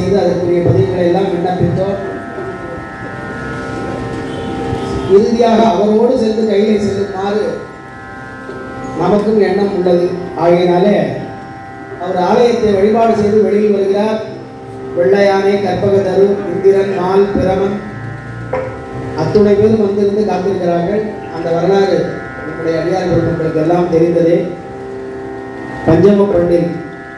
செய்து அதற்குரிய பதில்களை எல்லாம் விண்ணப்பித்தோம் இறுதியாக அவரோடு சென்று கையிலே செல்லுமாறு நமக்கும் எண்ணம் உள்ளது ஆகையினாலே அவர் ஆலயத்தை வழிபாடு செய்து வெளியில் வருகிறார் வெள்ளையானை கற்பகதரு இந்திரன் மால் பிரமன் அத்துணை பேரும் வந்திருந்து காத்திருக்கிறார்கள் அந்த வரலாறு நம்முடைய அடியார் பெருமக்களுக்கு எல்லாம் தெரிந்ததே பஞ்சம பண்டில்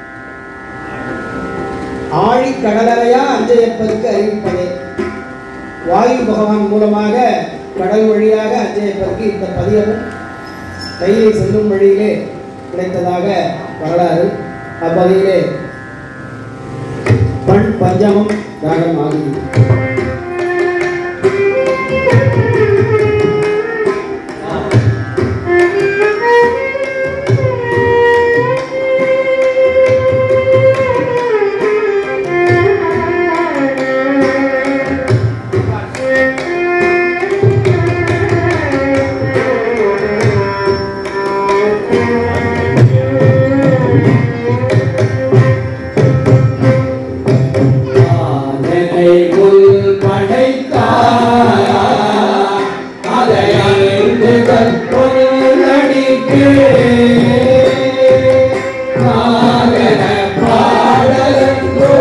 ஆழி கடலறையா அஞ்சையப்பருக்கு அறிவிப்பதே வாயு பகவான் மூலமாக கடல் வழியாக அஞ்சையப்பருக்கு இந்த பதியமும் கையிலே செல்லும் வழியிலே கிடைத்ததாக வரலாறு அப்பகுதியிலே பண் பஞ்சமம் ராகம் ஆகியது ஆனனை உள் படைத்தார் அதை அறிந்து கற்பொருளடிக்கு நாகன பாடலோ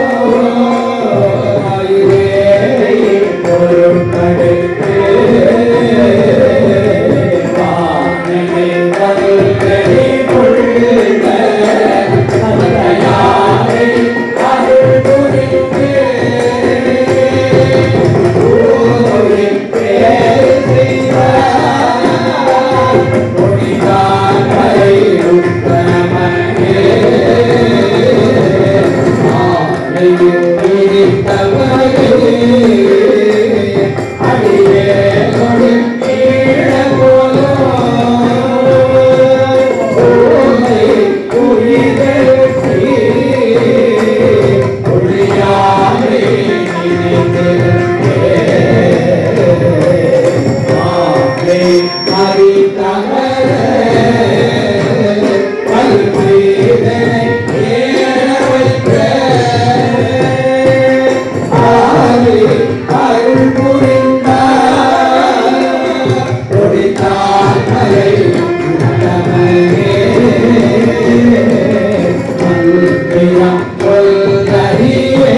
பொருட்படுத்து ஆனனை கருத்தடி கொள்ள அதனையாரை அருள் புரிந்து ஊரின் பேர் செய்தார் மொழிதான் வரை உத்தமனே ஆனையும் பிரித்தவரே அடியே கொடுக்கீழ போலோ ஓமை உயிரேற்றி ஒழியாமை நினைத்திருந்தே மாலை மறித்தவரே பல்வேதனை ஏற வைத்த ஆதி அருள் புரிந்தார் ஒடித்தார் மலை உத்தமனே மல்பிரம் கொல்கரியே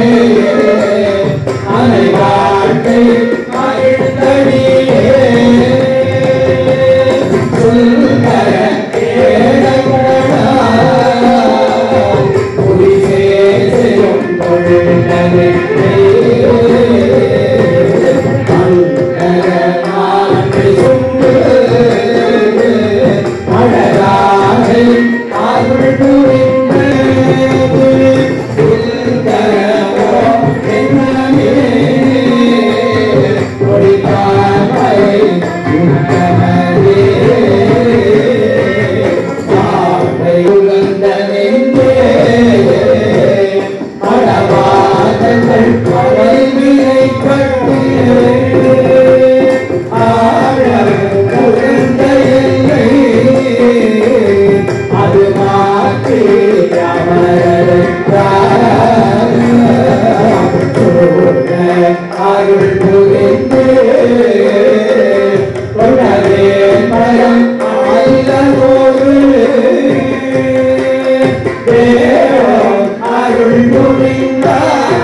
அலை வாழ்க்கை மகிழ்ந்தடியே சொல்கர கேடகடா புரிசே செய்யும் தொழிலனை படவாதங்கள் படைவினை கட்டு அது மாற்றி அருள் புரிந்து உடனே பயம் அல்லோடு தேவம் அருள் புரிந்தார்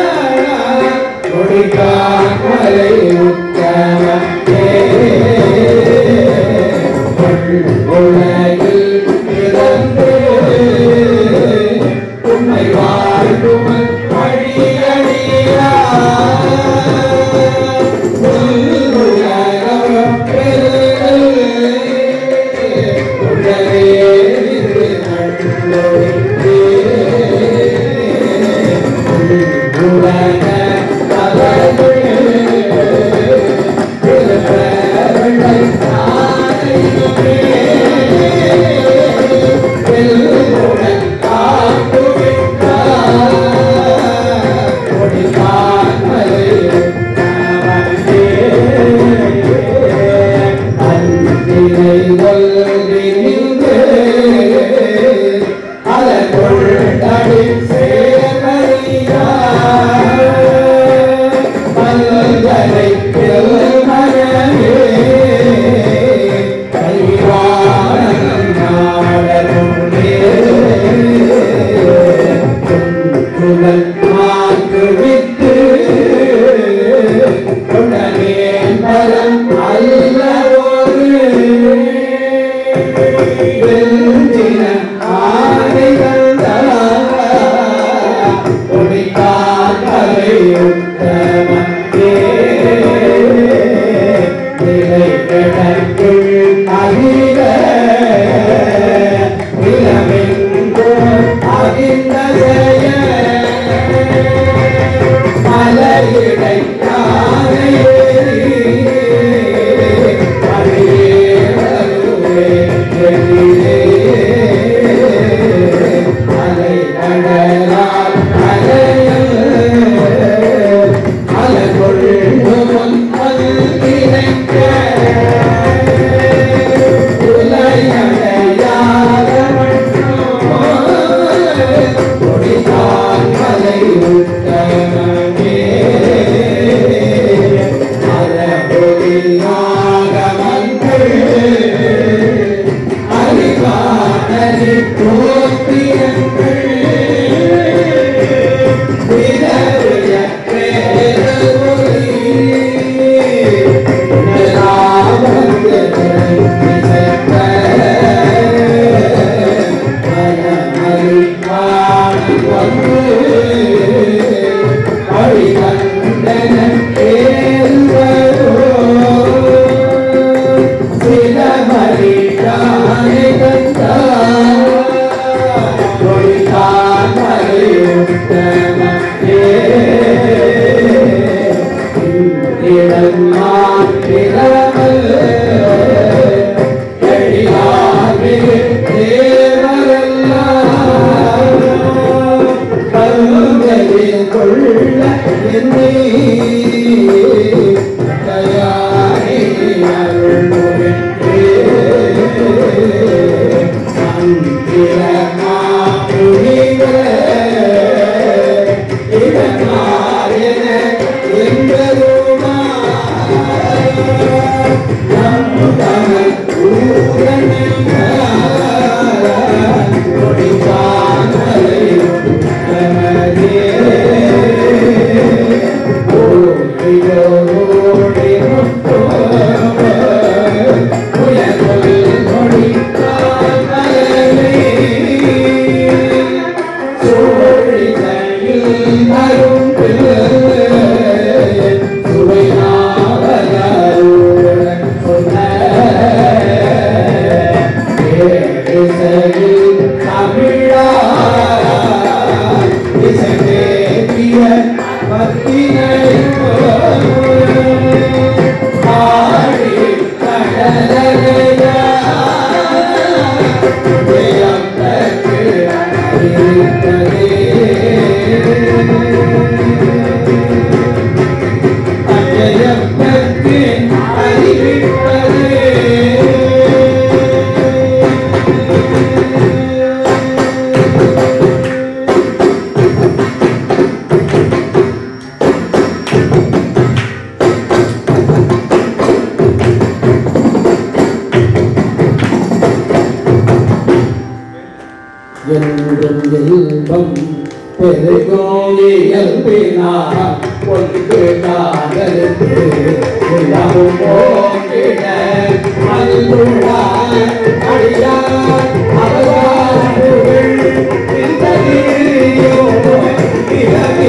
முடிக்கான் மலை உத்தமத்தே உலகில் பிறந்து உண்மை வாழ்வும் வழியடியா உலகம் பெருகல் உடலே இது நன்றொழித்தே உலக அதை கொள்ள என்னை தயாரே அருள்முகன்றே என்றும் இன்பம் பெருகும் இயல்பினார் ஒன்று காதலுக்கு உள்ளமும் போங்கிட அன்புள்ளார் அடியார் அவர்கள் இந்த நீயோ இரவே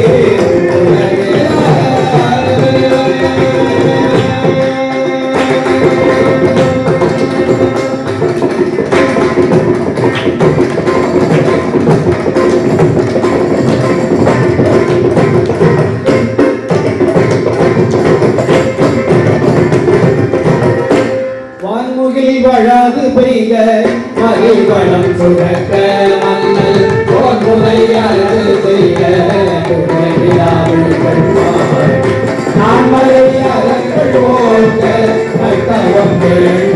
வான்முகில் வழாது பெய்க மகிழ்வளம் சுழக்க மன்னல் போன்முறை அழகு செய்க நான் மலை அறங்கள் போக்க மைத்தவம் கேள்